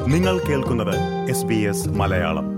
നിങ്ങൾ കേൾക്കുന്നത് S B S Malayalam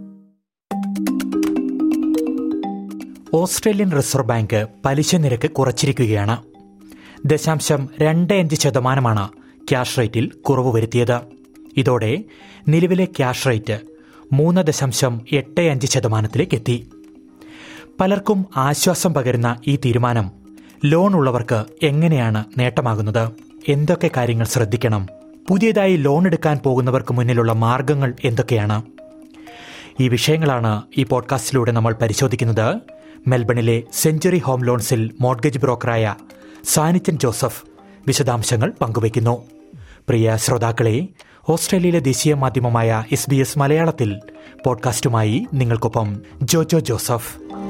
Australian reserve bank പലിശ നിരക്ക് കുറച്ചിരിക്കുകയാണ് ദശാംശം രണ്ട് അഞ്ച് ശതമാനമാണ് ക്യാഷ് റേറ്റിൽ കുറവ് വരുത്തിയത് ഇതോടെ നിലവിലെ ക്യാഷ് റേറ്റ് മൂന്ന് ദശാംശം എട്ട് അഞ്ച് ശതമാനത്തിലേക്ക് എത്തി പലർക്കും ആശ്വാസം പകരുന്ന ഈ തീരുമാനം ലോൺ ഉള്ളവർക്ക് എങ്ങനെയാണ് നേട്ടമാകുന്നത് എന്തൊക്കെ കാര്യങ്ങൾ ശ്രദ്ധിക്കണം പുതിയതായി ലോൺ എടുക്കാൻ പോകുന്നവർക്ക് മുന്നിലുള്ള മാർഗങ്ങൾ എന്തൊക്കെയാണ് ഈ വിഷയങ്ങളാണ് ഈ പോഡ്കാസ്റ്റിലൂടെ നമ്മൾ പരിശോധിക്കുന്നത് മെൽബണിലെ സെഞ്ചുറി ഹോം ലോൺസിൽ മോർഗേജ് ബ്രോക്കറായ സാനിച്ചൻ ജോസഫ് വിശദാംശങ്ങൾ പങ്കുവയ്ക്കുന്നു പ്രിയ ശ്രോതാക്കളെ ഓസ്ട്രേലിയയിലെ ദേശീയ മാധ്യമമായ എസ് ബി എസ് മലയാളത്തിൽ പോഡ്കാസ്റ്റുമായി നിങ്ങൾക്കൊപ്പം ജോജോ ജോസഫ്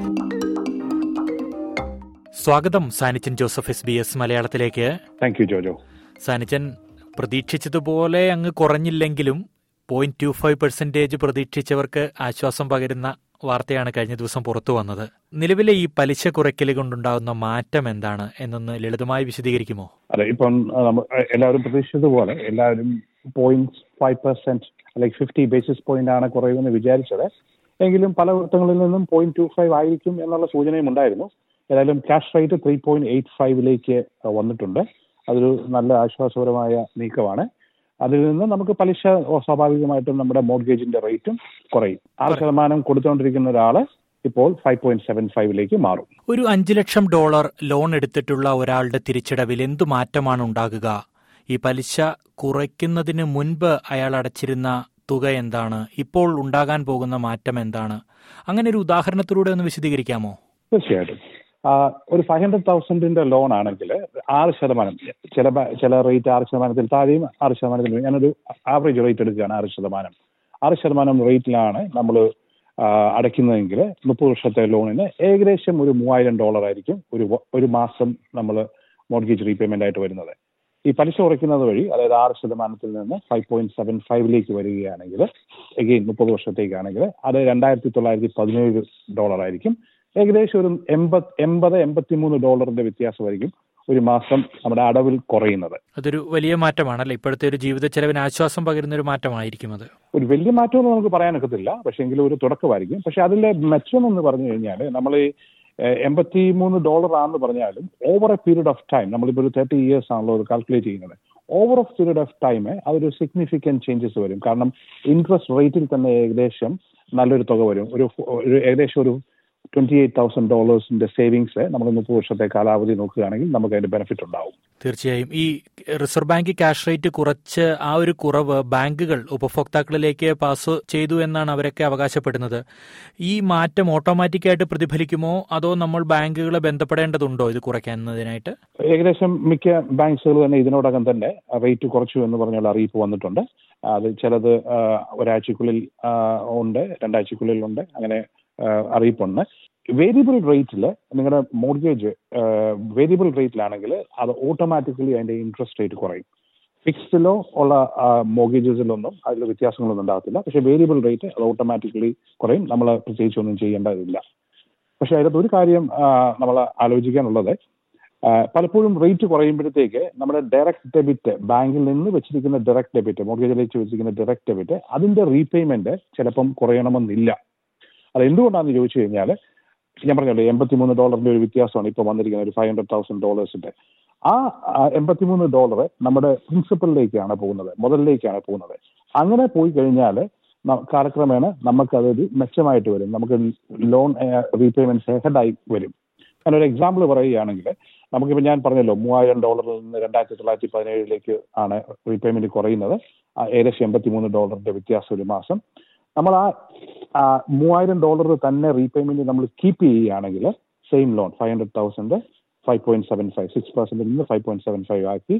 സ്വാഗതം Sanichan Joseph S B S മലയാളത്തിലേക്ക് താങ്ക് യു ജോജോ സാനിച്ചൻ പ്രതീക്ഷിച്ചതുപോലെ അങ്ങ് കുറഞ്ഞില്ലെങ്കിലും പോയിന്റ് ടു ഫൈവ് പെർസെന്റേജ് പ്രതീക്ഷിച്ചവർക്ക് ആശ്വാസം പകരുന്ന വാർത്തയാണ് കഴിഞ്ഞ ദിവസം പുറത്തു വന്നത് നിലവിലെ ഈ പലിശ കുറയ്ക്കൽ കൊണ്ടുണ്ടാകുന്ന മാറ്റം എന്താണ് എന്നൊന്ന് ലളിതമായി വിശദീകരിക്കുമോ അതെ ഇപ്പം ആ, നമ്മ- എല്ലാവരും പ്രതീക്ഷിച്ചതുപോലെ എല്ലാവരും പോയിന്റ് ഫൈവ് പെർസെന്റ് അല്ലെങ്കിൽ ഫിഫ്റ്റി ബേസിസ് പോയിന്റ് ആണ് കുറയുമെന്ന് വിചാരിച്ചത് എങ്കിലും പല വൃത്തങ്ങളിൽ നിന്നും പോയിന്റ് ടു ഫൈവ് ആയിരിക്കും എന്നുള്ള സൂചനയും ഉണ്ടായിരുന്നു ഏതായാലും cash rate three point eight ഫൈവിലേക്ക് വന്നിട്ടുണ്ട് അതൊരു നല്ല ആശ്വാസപരമായ നീക്കമാണ് അതിൽ നിന്ന് നമുക്ക് പലിശ സ്വാഭാവികമായിട്ടും നമ്മുടെ മോർഗേജിന്റെ റേറ്റും കുറയും ആറ് ശതമാനം കൊടുത്തുകൊണ്ടിരിക്കുന്ന ഒരാള് ഇപ്പോൾ ഫൈവ് പോയിന്റ് സെവൻ ഫൈവിലേക്ക് മാറും ഒരു അഞ്ചു ലക്ഷം ഡോളർ ലോൺ എടുത്തിട്ടുള്ള ഒരാളുടെ തിരിച്ചടവിൽ എന്തു മാറ്റമാണ് ഉണ്ടാകുക ഈ പലിശ കുറയ്ക്കുന്നതിന് മുൻപ് അയാൾ അടച്ചിരുന്ന തുക എന്താണ് ഇപ്പോൾ ഉണ്ടാകാൻ പോകുന്ന മാറ്റം എന്താണ് അങ്ങനെ ഒരു ഉദാഹരണത്തിലൂടെ ഒന്ന് വിശദീകരിക്കാമോ തീർച്ചയായിട്ടും ആ, ഒരു ഫൈവ് ഹൺഡ്രഡ് തൗസൻഡിന്റെ ലോൺ ആണെങ്കിൽ ആറ് ശതമാനം ചില ബാ- ചില റേറ്റ് ആറ് ശതമാനത്തിൽ താഴെയും ആറ് ശതമാനത്തിൽ ഞാനൊരു ആവറേജ് റേറ്റ് എടുക്കുകയാണ് ആറ് ശതമാനം ആറ് ശതമാനം റേറ്റിലാണ് നമ്മൾ അടയ്ക്കുന്നതെങ്കിൽ മുപ്പത് വർഷത്തെ ലോണിന് ഏകദേശം ഒരു മൂവായിരം ഡോളർ ആയിരിക്കും ഒരു വ- ഒരു മാസം നമ്മൾ മോർഗേജ് റീപേയ്മെന്റ് ആയിട്ട് വരുന്നത് ഈ പലിശ കുറയ്ക്കുന്നത് വഴി അതായത് ആറ് ശതമാനത്തിൽ നിന്ന് ഫൈവ് പോയിന്റ് സെവൻ ഫൈവിലേക്ക് വരികയാണെങ്കിൽ എഗെയിൻ മുപ്പത് വർഷത്തേക്കാണെങ്കിൽ അത് രണ്ടായിരത്തി തൊള്ളായിരത്തി പതിനേഴ് ഡോളർ ആയിരിക്കും ഏകദേശം ഒരു എൺപത് എൺപത് എൺപത്തിമൂന്ന് ഡോളറിന്റെ വ്യത്യാസമായിരിക്കും ഒരു മാസം നമ്മുടെ അടവിൽ കുറയുന്നത് അതൊരു വലിയ മാറ്റമാണല്ലേ ഇപ്പോഴത്തെ ഒരു ജീവിത ചെലവിന് ആശ്വാസം പകരുന്ന ഒരു മാറ്റമായിരിക്കും അത് ഒരു വലിയ മാറ്റമൊന്നും നമുക്ക് പറയാനൊക്കത്തില്ല പക്ഷെ എങ്കിലും ഒരു തുടക്കമായിരിക്കും പക്ഷെ അതിലെ മെച്ചം എന്ന് പറഞ്ഞു കഴിഞ്ഞാൽ നമ്മൾ ഈ എൺപത്തി മൂന്ന് ഡോളർ ആണെന്ന് പറഞ്ഞാലും over a period of time നമ്മളിപ്പോൾ ഒരു തേർട്ടി ഇയേഴ്സ് ആണല്ലോ അത് കാൽക്കുലേറ്റ് ചെയ്യുന്നത് over of period of time അതൊരു സിഗ്നിഫിക്കൻറ്റ് ചേഞ്ചസ് വരും കാരണം ഇൻട്രസ്റ്റ് റേറ്റിൽ തന്നെ ഏകദേശം നല്ലൊരു തുക വരും ഒരു ഒരു ഏകദേശം ഒരു ട്വന്റി എയ്റ്റ് തൗസൻഡ് ഡോളേഴ്സിന്റെ സേവിങ്സ് നമ്മൾ മുപ്പത് വർഷത്തെ കാലാവധി നോക്കുകയാണെങ്കിൽ നമുക്ക് അതിന്റെ ബെനിഫിറ്റ് ഉണ്ടാവും തീർച്ചയായും ഈ റിസർവ് ബാങ്ക് ക്യാഷ് റേറ്റ് കുറച്ച് ആ ഒരു കുറവ് ബാങ്കുകൾ ഉപഭോക്താക്കളിലേക്ക് പാസ് ചെയ്തു എന്നാണ് അവരൊക്കെ അവകാശപ്പെടുന്നത് ഈ മാറ്റം ഓട്ടോമാറ്റിക്കായിട്ട് പ്രതിഫലിക്കുമോ അതോ നമ്മൾ ബാങ്കുകളെ ബന്ധപ്പെടേണ്ടതുണ്ടോ ഇത് കുറയ്ക്കുന്നതിനായിട്ട് ഏകദേശം മിക്ക ബാങ്ക്സുകൾ തന്നെ ഇതിനോടകം തന്നെ റേറ്റ് കുറച്ചു എന്ന് പറഞ്ഞുള്ള അറിയിപ്പ് വന്നിട്ടുണ്ട് അത് ചിലത് ആ, ഒരാഴ്ചക്കുള്ളിൽ ആ, ഉണ്ട് രണ്ടാഴ്ചക്കുള്ളിൽ ഉണ്ട് അങ്ങനെ ആ, അറിയിപ്പുണ്ട് വേരിയബിൾ റേറ്റിൽ നിങ്ങളുടെ മോർഗേജ് വേരിയബിൾ റേറ്റിലാണെങ്കിൽ അത് ഓട്ടോമാറ്റിക്കലി അതിന്റെ ഇൻട്രസ്റ്റ് റേറ്റ് കുറയും ഫിക്സ്ഡിലോ ഉള്ള മോർഗേജസിലൊന്നും അതിൽ വ്യത്യാസങ്ങളൊന്നും ഉണ്ടാകത്തില്ല പക്ഷേ വേരിയബിൾ റേറ്റ് അത് ഓട്ടോമാറ്റിക്കലി കുറയും നമ്മൾ പ്രത്യേകിച്ച് ഒന്നും ചെയ്യേണ്ടതില്ല പക്ഷെ അതിനകത്ത് ഒരു കാര്യം നമ്മൾ ആലോചിക്കാനുള്ളത് ആ, പലപ്പോഴും റേറ്റ് കുറയുമ്പോഴത്തേക്ക് നമ്മുടെ ഡയറക്റ്റ് ഡെബിറ്റ് ബാങ്കിൽ നിന്ന് വെച്ചിരിക്കുന്ന ഡയറക്റ്റ് ഡെബിറ്റ് മോർഗേജിലേക്ക് വെച്ചിരിക്കുന്ന ഡയറക്റ്റ് ഡെബിറ്റ് അതിന്റെ റീപേയ്മെന്റ് ചിലപ്പം കുറയണമെന്നില്ല അത് എന്തുകൊണ്ടാണെന്ന് ചോദിച്ചു കഴിഞ്ഞാൽ ഞാൻ പറഞ്ഞല്ലോ എൺപത്തിമൂന്ന് ഡോളറിന്റെ ഒരു വ്യത്യാസമാണ് ഇപ്പോൾ വന്നിരിക്കുന്നത് ഒരു ഫൈവ് ഹൺഡ്രഡ് തൗസൻഡ് ഡോളേഴ്സിന്റെ ആ എൺപത്തിമൂന്ന് ഡോളർ നമ്മുടെ പ്രിൻസിപ്പലിലേക്കാണ് പോകുന്നത് മുതലിലേക്കാണ് പോകുന്നത് അങ്ങനെ പോയി കഴിഞ്ഞാൽ കാലക്രമേണ നമുക്കതൊരു മെച്ചമായിട്ട് വരും നമുക്ക് ലോൺ റീപേയ്മെന്റ് ഹെഡായി വരും ഞാനൊരു എക്സാമ്പിൾ പറയുകയാണെങ്കിൽ നമുക്കിപ്പോൾ ഞാൻ പറഞ്ഞല്ലോ മൂവായിരം ഡോളറിൽ നിന്ന് രണ്ടായിരത്തി തൊള്ളായിരത്തി പതിനേഴിലേക്ക് ആണ് റീപേയ്മെന്റ് കുറയുന്നത് ആ ഏകദേശം എൺപത്തി മൂന്ന് ഡോളറിന്റെ വ്യത്യാസം ഒരു മാസം നമ്മൾ ആ ആ മൂവായിരം ഡോളർ തന്നെ റീപേയ്മെന്റ് നമ്മൾ കീപ്പ് ചെയ്യുകയാണെങ്കിൽ same loan five hundred thousand five point seven five six പെർസെന്റിൽ നിന്ന് ഫൈവ് പോയിന്റ് സെവൻ ഫൈവ് ആക്കി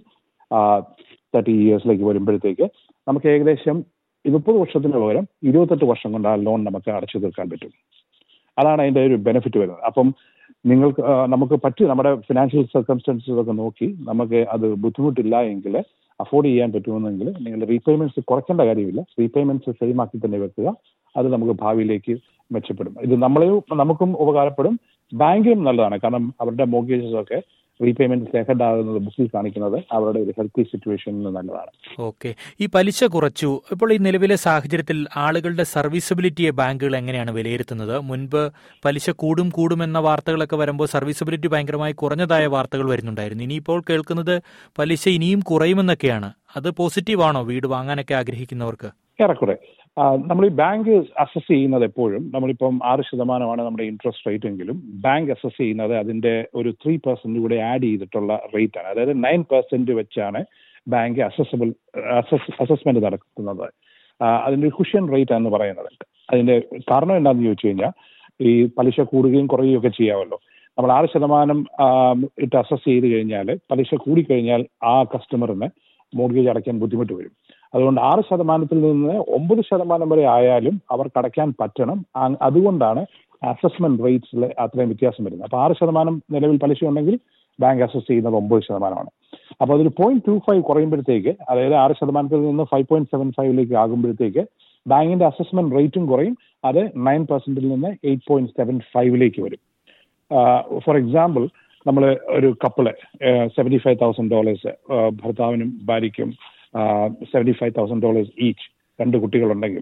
തേർട്ടി ഇയേഴ്സിലേക്ക് വരുമ്പോഴത്തേക്ക് നമുക്ക് ഏകദേശം ഈ മുപ്പത് വർഷത്തിന് പകരം ഇരുപത്തെട്ട് വർഷം കൊണ്ട് ആ ലോൺ നമുക്ക് അടച്ചു തീർക്കാൻ പറ്റും അതാണ് അതിന്റെ ഒരു ബെനിഫിറ്റ് വരുന്നത് അപ്പം നിങ്ങൾക്ക് ആ, നമുക്ക് പറ്റും നമ്മുടെ ഫിനാൻഷ്യൽ സർക്കംസ്റ്റൻസസ് ഒക്കെ നോക്കി നമുക്ക് അത് ബുദ്ധിമുട്ടില്ല എങ്കിൽ അഫോർഡ് ചെയ്യാൻ പറ്റുമെന്നെങ്കിൽ നിങ്ങൾ റീപേയ്മെന്റ്സ് കുറയ്ക്കേണ്ട കാര്യമില്ല റീപേയ്മെന്റ്സ് സെയിം ആക്കി തന്നെ വെക്കുക അത് നമുക്ക് ഭാവിയിലേക്ക് മെച്ചപ്പെടും ഇത് നമ്മളെയും നമുക്കും ഉപകാരപ്പെടും ബാങ്കിനും നല്ലതാണ് കാരണം അവരുടെ മോർഗേജസ് ഒക്കെ റീപേയ്മെന്റ് ഹെഡ് ആകുന്നത് ബുക്കിൽ കാണിക്കുന്നത് അവരുടെ ഒരു ഹെൽത്തി സിറ്റുവേഷനിൽ നല്ലതാണ് ഓക്കെ ഈ പലിശ കുറച്ചു ഇപ്പോൾ ഈ നിലവിലെ സാഹചര്യത്തിൽ ആളുകളുടെ സർവീസബിലിറ്റിയെ ബാങ്കുകൾ എങ്ങനെയാണ് വിലയിരുത്തുന്നത് മുൻപ് പലിശ കൂടും കൂടും എന്ന വാർത്തകളൊക്കെ വരുമ്പോൾ സർവീസബിലിറ്റി ഭയങ്കരമായി കുറഞ്ഞതായ വാർത്തകൾ വരുന്നുണ്ടായിരുന്നു ഇനിയിപ്പോൾ കേൾക്കുന്നത് പലിശ ഇനിയും കുറയുമെന്നൊക്കെയാണ് അത് പോസിറ്റീവാണോ വീട് വാങ്ങാനൊക്കെ ആഗ്രഹിക്കുന്നവർക്ക് ഏറെക്കുറെ നമ്മൾ ഈ ബാങ്ക് അസസ് ചെയ്യുന്നത് എപ്പോഴും നമ്മളിപ്പം ആറ് ശതമാനമാണ് നമ്മുടെ ഇൻട്രസ്റ്റ് റേറ്റ് എങ്കിലും ബാങ്ക് അസസ് ചെയ്യുന്നത് അതിന്റെ ഒരു ത്രീ പെർസെന്റ് കൂടെ ആഡ് ചെയ്തിട്ടുള്ള റേറ്റ് ആണ് അതായത് നയൻ പെർസെന്റ് വെച്ചാണ് ബാങ്ക് അസസബിൾ അസസ്മെന്റ് നടത്തുന്നത് അതിന്റെ കുഷ്യൻ റേറ്റ് എന്ന് പറയുന്നത് അതിന്റെ കാരണം എന്താണെന്ന് ചോദിച്ചു കഴിഞ്ഞാൽ ഈ പലിശ കൂടുകയും കുറയുകയും ഒക്കെ ചെയ്യാമല്ലോ നമ്മൾ ആറ് ശതമാനം ഇട്ട് അസസ് ചെയ്ത് കഴിഞ്ഞാൽ പലിശ കൂടിക്കഴിഞ്ഞാൽ ആ കസ്റ്റമറിന് മോർഗേജ് അടയ്ക്കാൻ ബുദ്ധിമുട്ട് വരും അതുകൊണ്ട് ആറ് ശതമാനത്തിൽ നിന്ന് ഒമ്പത് ശതമാനം വരെ ആയാലും അവർക്ക് അടയ്ക്കാൻ പറ്റണം അതുകൊണ്ടാണ് അസസ്മെന്റ് റേറ്റ്സിൽ അത്രയും വ്യത്യാസം വരുന്നത് അപ്പോൾ ആറ് ശതമാനം നിലവിൽ പലിശ ഉണ്ടെങ്കിൽ ബാങ്ക് അസസ് ചെയ്യുന്നത് ഒമ്പത് ശതമാനമാണ് അപ്പോൾ അതൊരു പോയിന്റ് ടു ഫൈവ് കുറയുമ്പോഴത്തേക്ക് അതായത് ആറ് ശതമാനത്തിൽ നിന്ന് ഫൈവ് പോയിന്റ് സെവൻ ഫൈവിലേക്ക് ആകുമ്പോഴത്തേക്ക് ബാങ്കിന്റെ അസസ്മെന്റ് റേറ്റും കുറയും അത് നയൻ പെർസെന്റിൽ നിന്ന് എയ്റ്റ് പോയിന്റ് സെവൻ ഫൈവിലേക്ക് വരും ഫോർ എക്സാമ്പിൾ നമ്മൾ ഒരു couple seventy five thousand dollars ഭർത്താവിനും ഭാര്യയ്ക്കും seventy five thousand dollars each രണ്ട് കുട്ടികളുണ്ടെങ്കിൽ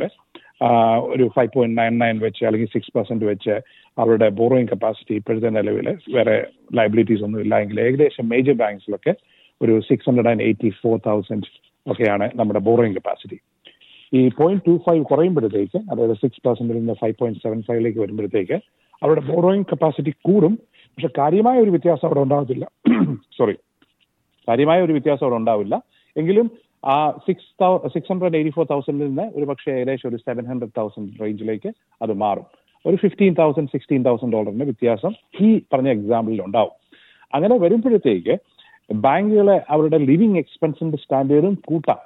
ഒരു ഫൈവ് പോയിന്റ് നയൻ നയൻ വെച്ച് അല്ലെങ്കിൽ സിക്സ് പെർസെന്റ് വെച്ച് അവരുടെ ബോറോയിങ് കപ്പാസിറ്റി ഇപ്പോഴത്തെ നിലവിൽ വേറെ ലയബിലിറ്റീസ് ഒന്നും ഇല്ല എങ്കിൽ ഏകദേശം മേജർ ബാങ്ക്സിലൊക്കെ ഒരു six hundred and eighty four thousand ഒക്കെയാണ് നമ്മുടെ ബോറോയിങ് കപ്പാസിറ്റി ഈ പോയിന്റ് ടു ഫൈവ് കുറയുമ്പോഴത്തേക്ക് അതായത് സിക്സ് പെർസെന്റിൽ നിന്ന് ഫൈവ് പോയിന്റ് സെവൻ ഫൈവിലേക്ക് വരുമ്പോഴത്തേക്ക് അവരുടെ ബോറോയിങ് കപ്പാസിറ്റി കൂടും പക്ഷെ കാര്യമായ ഒരു വ്യത്യാസം അവിടെ ഉണ്ടാകത്തില്ല സോറി കാര്യമായ ഒരു വ്യത്യാസം അവിടെ ഉണ്ടാവില്ല എങ്കിലും ആ six six hundred eighty four തൗസൻഡിൽ നിന്ന് ഒരു പക്ഷേ ഏകദേശം ഒരു സെവൻ ഹൺഡ്രഡ് തൗസൻഡ് റേഞ്ചിലേക്ക് അത് മാറും ഒരു ഫിഫ്റ്റീൻ തൗസൻഡ് സിക്സ്റ്റീൻ തൗസൻഡ് ഡോളറിന്റെ വ്യത്യാസം ഈ പറഞ്ഞ എക്സാമ്പിളിൽ ഉണ്ടാവും അങ്ങനെ വരുമ്പോഴത്തേക്ക് ബാങ്കുകളെ അവരുടെ ലിവിങ് എക്സ്പെൻസിന്റെ സ്റ്റാൻഡേർഡും കൂട്ടാം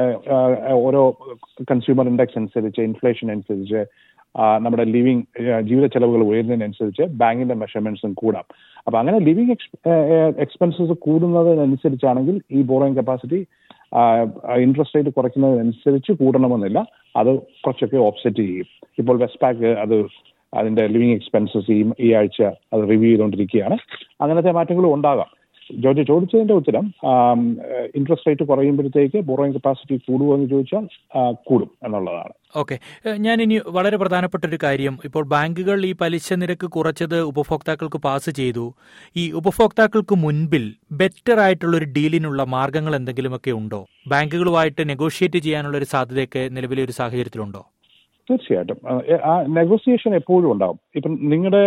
ഓരോ കൺസ്യൂമർ ഇൻഡെക്സ് അനുസരിച്ച് ഇൻഫ്ലേഷൻ അനുസരിച്ച് നമ്മുടെ ലിവിങ് ജീവിത ചെലവുകൾ ഉയരുന്നതിനനുസരിച്ച് ബാങ്കിന്റെ മെഷർമെന്റ്സും കൂടാം അപ്പൊ അങ്ങനെ ലിവിങ് എക്സ്പെൻസസ് കൂടുന്നതിനനുസരിച്ചാണെങ്കിൽ ഈ ബോറോയിങ് കപ്പാസിറ്റി ഇൻട്രസ്റ്റ് റേറ്റ് കുറയ്ക്കുന്നതിനനുസരിച്ച് കൂടണമെന്നില്ല അത് കുറച്ചൊക്കെ ഓഫ്സെറ്റ് ചെയ്യും ഇപ്പോൾ വെസ്റ്റ് പാക്ക് അത് അതിന്റെ ലിവിങ് എക്സ്പെൻസസ് ഈ ഈ ആഴ്ച അത് റിവ്യൂ ചെയ്തുകൊണ്ടിരിക്കുകയാണ് അങ്ങനത്തെ മാറ്റങ്ങളും ഉണ്ടാകാം ജോർജ് ചോദിച്ചതിന്റെ ഉത്തരം ഇൻട്രസ്റ്റ് റേറ്റ് കുറയുമ്പോഴത്തേക്ക് ബോറോയിങ് കപ്പാസിറ്റി കൂടുമോ എന്ന് ചോദിച്ചാൽ കൂടും എന്നുള്ളതാണ് ഓക്കെ ഞാൻ ഇനി വളരെ പ്രധാനപ്പെട്ട ഒരു കാര്യം ഇപ്പോൾ ബാങ്കുകൾ ഈ പലിശ നിരക്ക് കുറച്ചത് ഉപഭോക്താക്കൾക്ക് പാസ് ചെയ്തു ഈ ഉപഭോക്താക്കൾക്ക് മുൻപിൽ ബെറ്റർ ആയിട്ടുള്ള ഒരു ഡീലിനുള്ള മാർഗങ്ങൾ എന്തെങ്കിലുമൊക്കെ ഉണ്ടോ ബാങ്കുകളുമായിട്ട് നെഗോഷിയേറ്റ് ചെയ്യാനുള്ള ഒരു സാധ്യതയൊക്കെ നിലവിലെ ഒരു സാഹചര്യത്തിലുണ്ടോ തീർച്ചയായിട്ടും ആ നെഗോസിയേഷൻ എപ്പോഴും ഉണ്ടാവും ഇപ്പം നിങ്ങളുടെ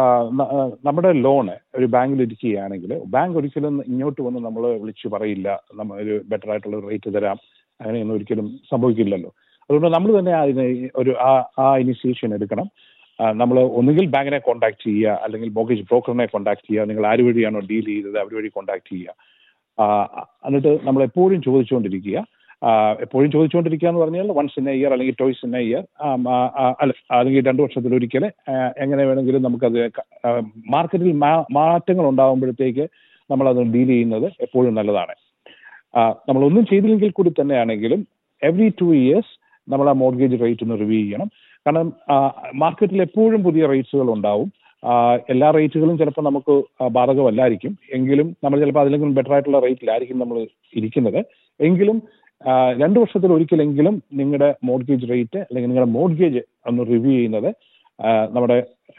നമ്മുടെ ലോണ് ഒരു ബാങ്കിൽ ഇരിക്കുകയാണെങ്കിൽ ബാങ്ക് ഒരിക്കലും ഇങ്ങോട്ട് വന്ന് നമ്മൾ വിളിച്ചു പറയില്ല നമ്മൾ ഒരു ബെറ്റർ ആയിട്ടുള്ള റേറ്റ് തരാം അങ്ങനെയൊന്നും ഒരിക്കലും സംഭവിക്കില്ലല്ലോ അതുകൊണ്ട് നമ്മൾ തന്നെ അതിന് ഒരു ആ ആ ഇനിഷ്യേഷൻ എടുക്കണം നമ്മൾ ഒന്നുകിൽ ബാങ്കിനെ കോൺടാക്ട് ചെയ്യുക അല്ലെങ്കിൽ മോഗേജ് ബ്രോക്കറിനെ കോൺടാക്ട് ചെയ്യുക നിങ്ങൾ ആര് വഴിയാണോ ഡീൽ ചെയ്തത് അവർ വഴി കോൺടാക്ട് ചെയ്യുക എന്നിട്ട് നമ്മൾ എപ്പോഴും ചോദിച്ചുകൊണ്ടിരിക്കുക എപ്പോഴും ചോദിച്ചുകൊണ്ടിരിക്കുക എന്ന് പറഞ്ഞാൽ വൺസ് ഇൻ എ ഇയർ അല്ലെങ്കിൽ ടോയ്സ് ഇൻ എ ഇയർ അല്ല അല്ലെങ്കിൽ രണ്ടു വർഷത്തിലൊരിക്കൽ എങ്ങനെ വേണമെങ്കിലും നമുക്കത് മാർക്കറ്റിൽ മാറ്റങ്ങൾ ഉണ്ടാകുമ്പോഴത്തേക്ക് നമ്മളത് ഡീൽ ചെയ്യുന്നത് എപ്പോഴും നല്ലതാണ് നമ്മൾ ഒന്നും ചെയ്തില്ലെങ്കിൽ കൂടി തന്നെയാണെങ്കിലും എവറി ടു ഇയേഴ്സ് നമ്മൾ ആ മോർഗേജ് റേറ്റ് ഒന്ന് റിവ്യൂ ചെയ്യണം കാരണം മാർക്കറ്റിൽ എപ്പോഴും പുതിയ റേറ്റ്സുകൾ ഉണ്ടാവും എല്ലാ റേറ്റുകളും ചിലപ്പോൾ നമുക്ക് ബാധകമല്ലായിരിക്കും എങ്കിലും നമ്മൾ ചിലപ്പോൾ അതിലെങ്കിലും ബെറ്റർ ആയിട്ടുള്ള റേറ്റിലായിരിക്കും നമ്മൾ ഇരിക്കുന്നത് എങ്കിലും രണ്ട് വർഷത്തിൽ ഒരിക്കലെങ്കിലും നിങ്ങളുടെ മോർഗേജ് റേറ്റ് അല്ലെങ്കിൽ നിങ്ങളുടെ മോർഗേജ് ഒന്ന് റിവ്യൂ ചെയ്യുന്നത് നമ്മുടെ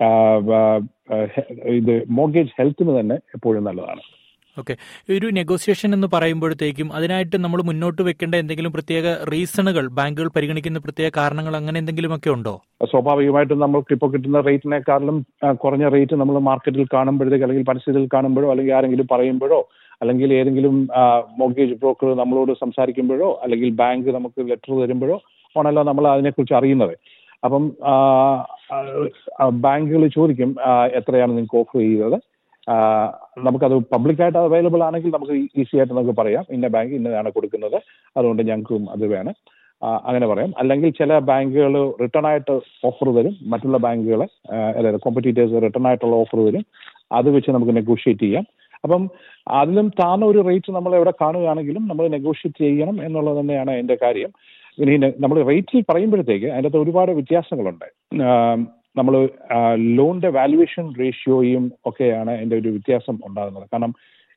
ഇത് മോർഗേജ് ഹെൽത്തിന് തന്നെ എപ്പോഴും നല്ലതാണ് ഓക്കെ ഒരു നെഗോസിയേഷൻ എന്ന് പറയുമ്പോഴത്തേക്കും അതിനായിട്ട് നമ്മൾ മുന്നോട്ട് വെക്കേണ്ട എന്തെങ്കിലും പ്രത്യേക റീസണുകൾ ബാങ്കുകൾ പരിഗണിക്കുന്ന പ്രത്യേക കാരണങ്ങൾ അങ്ങനെ എന്തെങ്കിലുമൊക്കെ ഉണ്ടോ സ്വാഭാവികമായിട്ടും നമ്മൾക്ക് ഇപ്പോൾ കിട്ടുന്ന റേറ്റിനേക്കാളും കുറഞ്ഞ റേറ്റ് നമ്മൾ മാർക്കറ്റിൽ കാണുമ്പോഴത്തേക്ക് അല്ലെങ്കിൽ പരസ്യത്തിൽ കാണുമ്പോഴോ അല്ലെങ്കിൽ ആരെങ്കിലും പറയുമ്പോഴോ അല്ലെങ്കിൽ ഏതെങ്കിലും മോർഗേജ് ബ്രോക്കർ നമ്മളോട് സംസാരിക്കുമ്പോഴോ അല്ലെങ്കിൽ ബാങ്ക് നമുക്ക് ലെറ്റർ തരുമ്പോഴോ ആണല്ലോ നമ്മൾ അതിനെക്കുറിച്ച് അറിയുന്നത് അപ്പം ബാങ്കുകൾ ചോദിക്കും എത്രയാണ് നിങ്ങൾക്ക് ഓഫർ ചെയ്തത് നമുക്കത് പബ്ലിക്കായിട്ട് അവൈലബിൾ ആണെങ്കിൽ നമുക്ക് ഈസി ആയിട്ട് നമുക്ക് പറയാം ഇന്ന ബാങ്ക് ഇന്നതാണ് കൊടുക്കുന്നത് അതുകൊണ്ട് ഞങ്ങൾക്കും അത് വേണം അങ്ങനെ പറയാം അല്ലെങ്കിൽ ചില ബാങ്കുകൾ റിട്ടേൺ ആയിട്ട് ഓഫർ തരും മറ്റുള്ള ബാങ്കുകൾ അതായത് കോമ്പറ്റീറ്റേഴ്സ് റിട്ടേൺ ആയിട്ടുള്ള ഓഫർ തരും അത് വെച്ച് നമുക്ക് നെഗോഷിയേറ്റ് ചെയ്യാം അപ്പം അതിലും താഴ്ന്ന ഒരു റേറ്റ് നമ്മൾ എവിടെ കാണുകയാണെങ്കിലും നമ്മൾ നെഗോഷിയേറ്റ് ചെയ്യണം എന്നുള്ളത് തന്നെയാണ് എൻ്റെ കാര്യം ഇനി നമ്മൾ റേറ്റിൽ പറയുമ്പോഴത്തേക്ക് അതിൻ്റെ അകത്ത് ഒരുപാട് വ്യത്യാസങ്ങളുണ്ട് നമ്മൾ ലോണിന്റെ വാല്യുവേഷൻ റേഷ്യോയും ഒക്കെയാണ് അതിൻ്റെ ഒരു വ്യത്യാസം ഉണ്ടാകുന്നത് കാരണം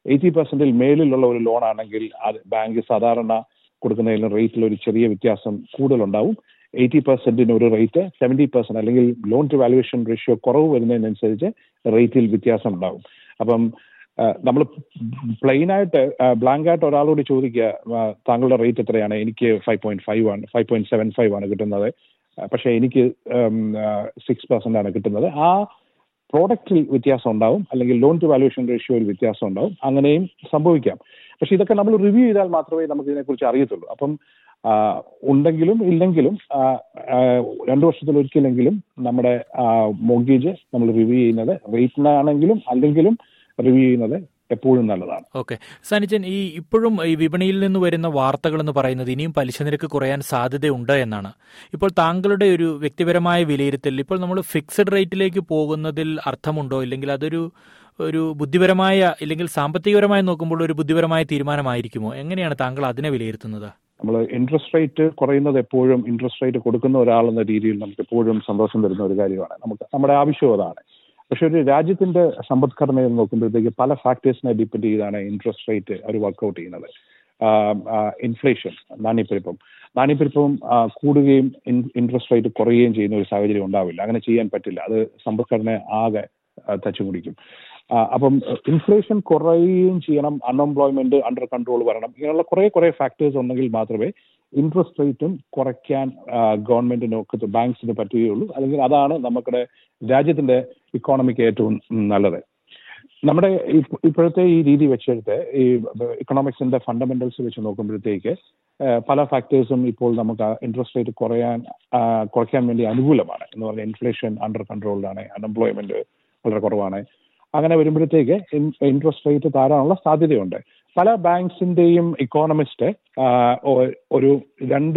എയ്റ്റി പെർസെന്റിൽ മേലിലുള്ള ഒരു ലോൺ ആണെങ്കിൽ അത് ബാങ്ക് സാധാരണ കൊടുക്കുന്നതിന് റേറ്റിൽ ഒരു ചെറിയ വ്യത്യാസം കൂടുതലുണ്ടാവും എയ്റ്റി പെർസെന്റിന് ഒരു റേറ്റ് സെവന്റി പെർസെന്റ് അല്ലെങ്കിൽ ലോൺ ടു വാലുവേഷൻ റേഷ്യോ കുറവ് വരുന്നതിനനുസരിച്ച് റേറ്റിൽ വ്യത്യാസം ഉണ്ടാവും അപ്പം നമ്മൾ പ്ലെയിൻ ആയിട്ട് ബ്ലാങ്ക് ആയിട്ട് ഒരാളോട് ചോദിക്കുക ആ, താങ്കളുടെ റേറ്റ് എത്രയാണ് എനിക്ക് ഫൈവ് പോയിന്റ് ഫൈവ് ആണ് ഫൈവ് പോയിന്റ് സെവൻ ഫൈവ് ആണ് കിട്ടുന്നത് ആ, പക്ഷേ എനിക്ക് സിക്സ് പെർസെന്റ് ആണ് കിട്ടുന്നത് ആ പ്രോഡക്റ്റിൽ വ്യത്യാസം ഉണ്ടാവും അല്ലെങ്കിൽ ലോൺ ടു വാലുവേഷൻ റേഷ്യോയിൽ വ്യത്യാസം ഉണ്ടാവും അങ്ങനെയും സംഭവിക്കാം പക്ഷെ ഇതൊക്കെ നമ്മൾ റിവ്യൂ ചെയ്താൽ മാത്രമേ നമുക്ക് ഇതിനെക്കുറിച്ച് അറിയത്തുള്ളൂ അപ്പം ആ, ഉണ്ടെങ്കിലും ഇല്ലെങ്കിലും ആ, ആ, രണ്ടു വർഷത്തിൽ ഒരിക്കലെങ്കിലും നമ്മുടെ മോർഗേജ് നമ്മൾ റിവ്യൂ ചെയ്യുന്നത് റേറ്റിനാണെങ്കിലും അല്ലെങ്കിലും റിവ്യൂ ചെയ്യുന്നത് എപ്പോഴും നല്ലതാണ് ഓക്കെ സനിച്ചൻ ഈ ഇപ്പോഴും ഈ വിപണിയിൽ നിന്ന് വരുന്ന വാർത്തകൾ എന്ന് പറയുന്നത് ഇനിയും പലിശ നിരക്ക് കുറയാൻ സാധ്യതയുണ്ട് എന്നാണ് ഇപ്പോൾ താങ്കളുടെ ഒരു വ്യക്തിപരമായ വിലയിരുത്തൽ ഇപ്പോൾ നമ്മൾ ഫിക്സഡ് റേറ്റിലേക്ക് പോകുന്നതിൽ അർത്ഥമുണ്ടോ ഇല്ലെങ്കിൽ അതൊരു ഒരു ബുദ്ധിപരമായ ഇല്ലെങ്കിൽ സാമ്പത്തികപരമായി നോക്കുമ്പോൾ ഒരു ബുദ്ധിപരമായ തീരുമാനമായിരിക്കുമോ എങ്ങനെയാണ് താങ്കൾ അതിനെ വിലയിരുത്തുന്നത് നമ്മൾ ഇൻട്രസ്റ്റ് റേറ്റ് കുറയുന്നത് എപ്പോഴും ഇൻട്രസ്റ്റ് റേറ്റ് കൊടുക്കുന്ന ഒരാളെന്ന രീതിയിൽ നമുക്ക് എപ്പോഴും സന്തോഷം തരുന്ന ഒരു കാര്യമാണ് നമുക്ക് നമ്മുടെ ആവശ്യവും അതാണ് പക്ഷെ ഒരു രാജ്യത്തിന്റെ സമ്പദ്ഘടനയെ നോക്കുമ്പോഴത്തേക്ക് പല ഫാക്ടേഴ്സിനെ ഡിപ്പെൻഡ് ചെയ്താണ് ഇൻട്രസ്റ്റ് റേറ്റ് അവർ വർക്കൗട്ട് ചെയ്യുന്നത് ഇൻഫ്ലേഷൻ നാണ്യപ്പെരുപ്പം നാണ്യപ്പെരുപ്പം ആ, കൂടുകയും ഇൻട്രസ്റ്റ് റേറ്റ് കുറയുകയും ചെയ്യുന്ന ഒരു സാഹചര്യം ഉണ്ടാവില്ല അങ്ങനെ ചെയ്യാൻ പറ്റില്ല അത് സമ്പദ്ഘടനയെ ആകെ തച്ചുമുടിക്കും ആ, അപ്പം ഇൻഫ്ലേഷൻ കുറയുകയും ചെയ്യണം അൺഎംപ്ലോയ്മെന്റ് അണ്ടർ കൺട്രോൾ വരണം ഇങ്ങനെയുള്ള കുറെ കുറെ ഫാക്ടേഴ്സ് ഉണ്ടെങ്കിൽ മാത്രമേ ഇൻട്രസ്റ്റ് റേറ്റും കുറയ്ക്കാൻ ഗവൺമെന്റിന് ഒക്കെ ബാങ്ക്സിന് പറ്റുകയുള്ളൂ അല്ലെങ്കിൽ അതാണ് നമ്മുടെ രാജ്യത്തിന്റെ ഇക്കോണമിക്ക് ഏറ്റവും നല്ലത് നമ്മുടെ ഇപ്പ- ഇപ്പോഴത്തെ ഈ രീതി വെച്ചെടുത്ത് ഈ ഇക്കണോമിക്സിന്റെ ഫണ്ടമെന്റൽസ് വെച്ച് നോക്കുമ്പോഴത്തേക്ക് ഏഹ്, പല ഫാക്ടേഴ്സും ഇപ്പോൾ നമുക്ക് ഇൻട്രസ്റ്റ് റേറ്റ് കുറയാൻ ആ, കുറയ്ക്കാൻ വേണ്ടി അനുകൂലമാണ് എന്ന് പറഞ്ഞാൽ ഇൻഫ്ലേഷൻ അണ്ടർ കൺട്രോളിലാണ് അൺഎംപ്ലോയ്മെന്റ് വളരെ കുറവാണ് അങ്ങനെ വരുമ്പോഴത്തേക്ക് ഇൻട്രസ്റ്റ് റേറ്റ് താഴാനുള്ള സാധ്യതയുണ്ട് പല ബാങ്ക്സിന്റെയും ഇക്കോണമിസ്റ്റ് ഒരു രണ്ട്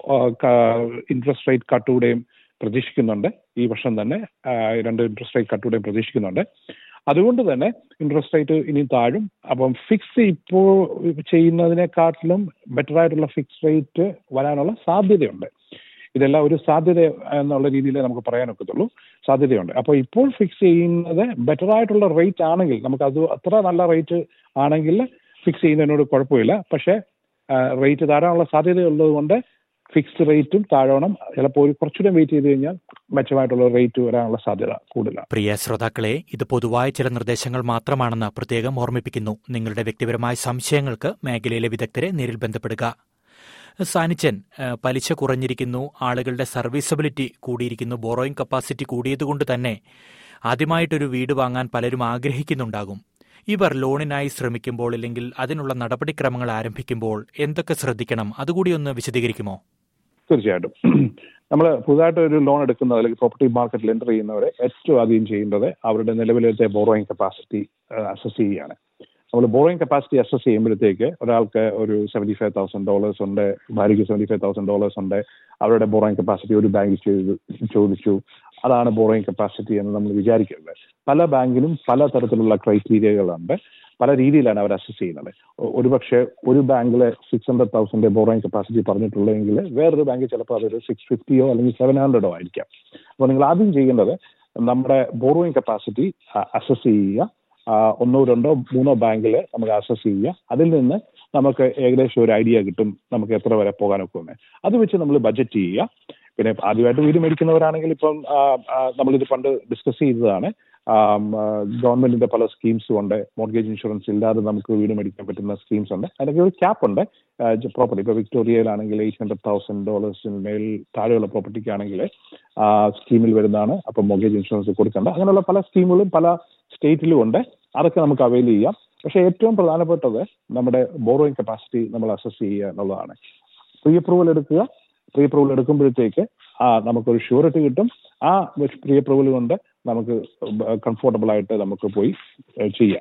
ഇൻട്രസ്റ്റ് റേറ്റ് കട്ടുകൂടെയും പ്രതീക്ഷിക്കുന്നുണ്ട് ഈ വർഷം തന്നെ ആ, രണ്ട് ഇൻട്രസ്റ്റ് റേറ്റ് കട്ടുകൂടെയും പ്രതീക്ഷിക്കുന്നുണ്ട് അതുകൊണ്ട് തന്നെ ഇൻട്രസ്റ്റ് റേറ്റ് ഇനി താഴും അപ്പം ഫിക്സ് ഇപ്പോൾ ചെയ്യുന്നതിനെക്കാട്ടിലും ബെറ്റർ ആയിട്ടുള്ള ഫിക്സ് റേറ്റ് വരാനുള്ള സാധ്യതയുണ്ട് ഇതെല്ലാം ഒരു സാധ്യത എന്നുള്ള രീതിയിൽ നമുക്ക് പറയാൻ ഒക്കത്തുള്ളൂ സാധ്യതയുണ്ട് അപ്പോൾ ഇപ്പോൾ ഫിക്സ് ചെയ്യുന്നത് ബെറ്റർ ആയിട്ടുള്ള റേറ്റ് ആണെങ്കിൽ നമുക്ക് അത് അത്ര നല്ല റേറ്റ് ആണെങ്കിൽ ഫിക്സ് ചെയ്യുന്നതിനോട് കുഴപ്പമില്ല പക്ഷേ റേറ്റ് താഴാനുള്ള സാധ്യതയുള്ളത് കൊണ്ട് ഫിക്സ്ഡ് റേറ്റും താഴണം ചിലപ്പോൾ ഒരു കുറച്ചുകൂടെ വെയിറ്റ് ചെയ്ത് കഴിഞ്ഞാൽ മെച്ചമായിട്ടുള്ള റേറ്റ് വരാനുള്ള സാധ്യത കൂടുതലാണ് പ്രിയ ശ്രോതാക്കളെ ഇത് പൊതുവായ ചില നിർദ്ദേശങ്ങൾ മാത്രമാണെന്ന് പ്രത്യേകം ഓർമ്മിപ്പിക്കുന്നു നിങ്ങളുടെ വ്യക്തിപരമായ സംശയങ്ങൾക്ക് മേഖലയിലെ വിദഗ്ധരെ നേരിൽ ബന്ധപ്പെടുക സാനിച്ചൻ ഏഹ്, പലിശ കുറഞ്ഞിരിക്കുന്നു ആളുകളുടെ സർവീസബിലിറ്റി കൂടിയിരിക്കുന്നു ബോറോയിങ് കപ്പാസിറ്റി കൂടിയതുകൊണ്ട് തന്നെ ആദ്യമായിട്ടൊരു വീട് വാങ്ങാൻ പലരും ആഗ്രഹിക്കുന്നുണ്ടാകും ഇവർ ലോണിനായി ശ്രമിക്കുമ്പോൾ അല്ലെങ്കിൽ അതിനുള്ള നടപടിക്രമങ്ങൾ ആരംഭിക്കുമ്പോൾ എന്തൊക്കെ ശ്രദ്ധിക്കണം അതുകൂടി ഒന്ന് വിശദീകരിക്കുമോ തീർച്ചയായിട്ടും നമ്മൾ പുതുതായിട്ട് ഒരു ലോൺ എടുക്കുന്ന അല്ലെങ്കിൽ പ്രോപ്പർട്ടി മാർക്കറ്റിൽ എൻ്റർ ചെയ്യുന്നവരെ ഏറ്റവും ആദ്യം ചെയ്യേണ്ടത് അവരുടെ നിലവിലത്തെ ബോറോയിങ് കപ്പാസിറ്റി അസസ് ചെയ്യുകയാണ് നമ്മൾ ബോറോയിങ് കപ്പാസിറ്റി അസസ് ചെയ്യുമ്പോഴത്തേക്ക് ഒരാൾക്ക് ഒരു സെവൻറ്റി ഫൈവ് തൗസൻഡ് ഡോളേഴ്സ് ഉണ്ട് ഭാര്യയ്ക്ക് സെവൻറ്റി ഫൈവ് തൗസൻഡ് ഡോളേഴ്സ് ഉണ്ട് അവരുടെ ബോറോയിങ് കപ്പാസിറ്റി ഒരു ബാങ്കിൽ ചെയ്തു ചോദിച്ചു അതാണ് ബോറോയിങ് കപ്പാസിറ്റി എന്ന് നമ്മൾ വിചാരിക്കരുത് പല ബാങ്കിലും പല തരത്തിലുള്ള ക്രൈറ്റീരിയകളുണ്ട് പല രീതിയിലാണ് അവർ അസസ് ചെയ്യുന്നത് ഒ- ഒരുപക്ഷെ ഒരു ബാങ്കിൽ six hundred thousand borrowing capacity പറഞ്ഞിട്ടുള്ളതെങ്കിൽ വേറൊരു ബാങ്കിൽ ചിലപ്പോൾ അതൊരു സിക്സ് ഫിഫ്റ്റിയോ അല്ലെങ്കിൽ സെവൻ ഹൺഡ്രഡോ ആയിരിക്കാം അപ്പോൾ നിങ്ങൾ ആദ്യം ചെയ്യേണ്ടത് നമ്മുടെ ബോറോയിങ് കപ്പാസിറ്റി അസസ് ചെയ്യുക ആ, ഒന്നോ രണ്ടോ മൂന്നോ ബാങ്കിൽ നമുക്ക് അസസ് ചെയ്യുക അതിൽ നിന്ന് നമുക്ക് ഏകദേശം ഒരു ഐഡിയ കിട്ടും നമുക്ക് എത്ര വരെ പോകാനൊക്കെ എന്ന് അത് വെച്ച് നമ്മൾ ബഡ്ജറ്റ് ചെയ്യുക പിന്നെ ആദ്യമായിട്ട് വീട് മേടിക്കുന്നവരാണെങ്കിൽ ഇപ്പം ആ, ആ, നമ്മളിത് പണ്ട് ഡിസ്കസ് ചെയ്തതാണ് ഗവൺമെന്റിന്റെ പല സ്കീംസും ഉണ്ട് മോർഗേജ് ഇൻഷുറൻസ് ഇല്ലാതെ നമുക്ക് വീട് മേടിക്കാൻ പറ്റുന്ന സ്കീംസ് ഉണ്ട് അതിനൊക്കെ ഒരു ക്യാപ്പ് ഉണ്ട് പ്രോപ്പർട്ടി ഇപ്പോൾ വിക്ടോറിയയിലാണെങ്കിൽ എയ്റ്റ് ഹൺഡ്രഡ് തൗസൻഡ് ഡോളേഴ്സിന് മേൽ താഴെയുള്ള പ്രോപ്പർട്ടിക്ക് ആണെങ്കിൽ സ്കീമിൽ വരുന്നതാണ് അപ്പം മോർഗേജ് ഇൻഷുറൻസ് കൊടുക്കേണ്ട അങ്ങനെയുള്ള പല സ്കീമുകളും പല സ്റ്റേറ്റിലും ഉണ്ട് അതൊക്കെ നമുക്ക് അവൈൽ ചെയ്യാം പക്ഷേ ഏറ്റവും പ്രധാനപ്പെട്ടത് നമ്മുടെ ബോറോയിങ് കപ്പാസിറ്റി നമ്മൾ അസസ് ചെയ്യുക എന്നുള്ളതാണ് പ്രീ അപ്രൂവൽ എടുക്കുക പ്രീ അപ്രൂവൽ എടുക്കുമ്പോഴത്തേക്ക് ആ നമുക്കൊരു ഷൂറിറ്റി കിട്ടും ആ പ്രീ അപ്രൂവൽ കൊണ്ട് നമുക്ക് കംഫർട്ടബിൾ ആയിട്ട് നമുക്ക് പോയി ഏഹ് ചെയ്യാം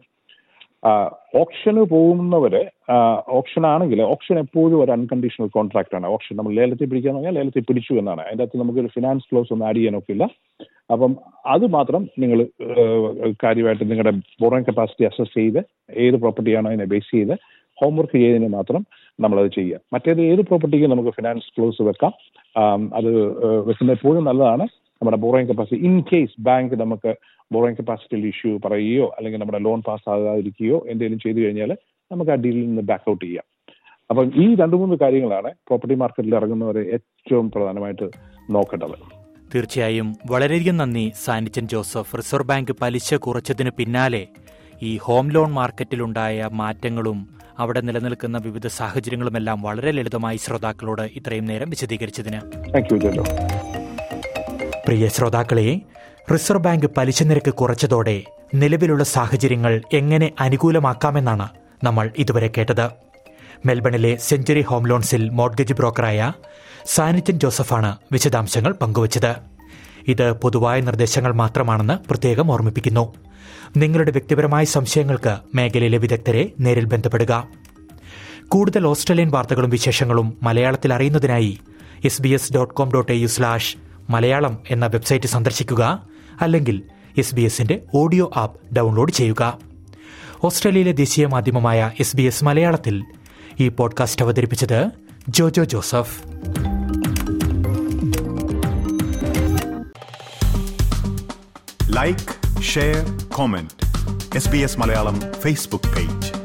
ഓപ്ഷന് പോകുന്നവര് ഓപ്ഷൻ ആണെങ്കിൽ ഓപ്ഷൻ എപ്പോഴും ഒരു അൺകണ്ടീഷണൽ കോൺട്രാക്ട് ആണ് ഓപ്ഷൻ നമ്മൾ ലേലത്തിൽ പിടിക്കാന്ന് പറഞ്ഞാൽ ലേലത്തിൽ പിടിച്ചു എന്നാണ് അതിൻ്റെ അകത്ത് നമുക്കൊരു ഫിനാൻസ് ക്ലോസ് ഒന്നും ആഡ് ചെയ്യാനൊക്കില്ല അപ്പം അത് മാത്രം നിങ്ങൾ കാര്യമായിട്ട് നിങ്ങളുടെ ബോറോയിങ് കപ്പാസിറ്റി അസസ് ചെയ്ത് ഏത് പ്രോപ്പർട്ടിയാണോ അതിനെ ബേസ് ചെയ്ത് ഹോംവർക്ക് ചെയ്തതിന് മാത്രം നമ്മളത് ചെയ്യുക മറ്റേത് ഏത് പ്രോപ്പർട്ടിക്കും നമുക്ക് ഫിനാൻസ് ക്ലോസ് വെക്കാം ആം, അത് ഏഹ് വെക്കുന്ന എപ്പോഴും നല്ലതാണ് നമ്മുടെ borrowing capacity in case bank നമുക്ക് ബോറോയിങ് കപ്പാസിറ്റിയിൽ ഇഷ്യൂ പറയുകയോ അല്ലെങ്കിൽ നമ്മുടെ ലോൺ പാസ് ആകാതിരിക്കുകയോ എന്തെങ്കിലും ചെയ്തു കഴിഞ്ഞാൽ നമുക്ക് ആ ഡീലിൽ നിന്ന് ബാക്ക് ഔട്ട് ചെയ്യാം അപ്പം ഈ രണ്ട് മൂന്ന് കാര്യങ്ങളാണ് പ്രോപ്പർട്ടി മാർക്കറ്റിൽ ഇറങ്ങുന്നവരെ ഏറ്റവും പ്രധാനമായിട്ട് നോക്കേണ്ടത് തീർച്ചയായും വളരെയധികം നന്ദി സാനിച്ചൻ ജോസഫ് റിസർവ് ബാങ്ക് പലിശ കുറച്ചതിന് പിന്നാലെ ഈ ഹോം ലോൺ മാർക്കറ്റിലുണ്ടായ മാറ്റങ്ങളും അവിടെ നിലനിൽക്കുന്ന വിവിധ സാഹചര്യങ്ങളുമെല്ലാം വളരെ ലളിതമായി ശ്രോതാക്കളോട് ഇത്രയും നേരം വിശദീകരിച്ചതിന് താങ്ക് യു ജല്ലോ പ്രിയ ശ്രോതാക്കളെ റിസർവ് ബാങ്ക് പലിശ നിരക്ക് കുറച്ചതോടെ നിലവിലുള്ള സാഹചര്യങ്ങൾ എങ്ങനെ അനുകൂലമാക്കാമെന്നാണ് നമ്മൾ ഇതുവരെ കേട്ടത് മെൽബണിലെ സെഞ്ചുറി ഹോം ലോൺസിൽ മോഡ്ഗേജ് ബ്രോക്കറായ സാനിറ്റൻ ജോസഫാണ് വിശദാംശങ്ങൾ പങ്കുവച്ചത് ഇത് പൊതുവായ നിർദ്ദേശങ്ങൾ മാത്രമാണെന്ന് പ്രത്യേകം ഓർമ്മിപ്പിക്കുന്നു നിങ്ങളുടെ വ്യക്തിപരമായ സംശയങ്ങൾക്ക് മേഖലയിലെ വിദഗ്ധരെ നേരിൽ ബന്ധപ്പെടുക കൂടുതൽ ഓസ്ട്രേലിയൻ വാർത്തകളും വിശേഷങ്ങളും മലയാളത്തിൽ അറിയുന്നതിനായി S B S dot com dot A U slash Malayalam എന്ന വെബ്സൈറ്റ് സന്ദർശിക്കുക അല്ലെങ്കിൽ എസ് ബി എസിന്റെ ഓഡിയോ ആപ്പ് ഡൗൺലോഡ് ചെയ്യുക ഓസ്ട്രേലിയയിലെ ദേശീയ മാധ്യമമായ എസ് ബി എസ് മലയാളത്തിൽ ഈ പോഡ്കാസ്റ്റ് അവതരിപ്പിച്ചത് Jojo Joseph like share comment S B S Malayalam Facebook page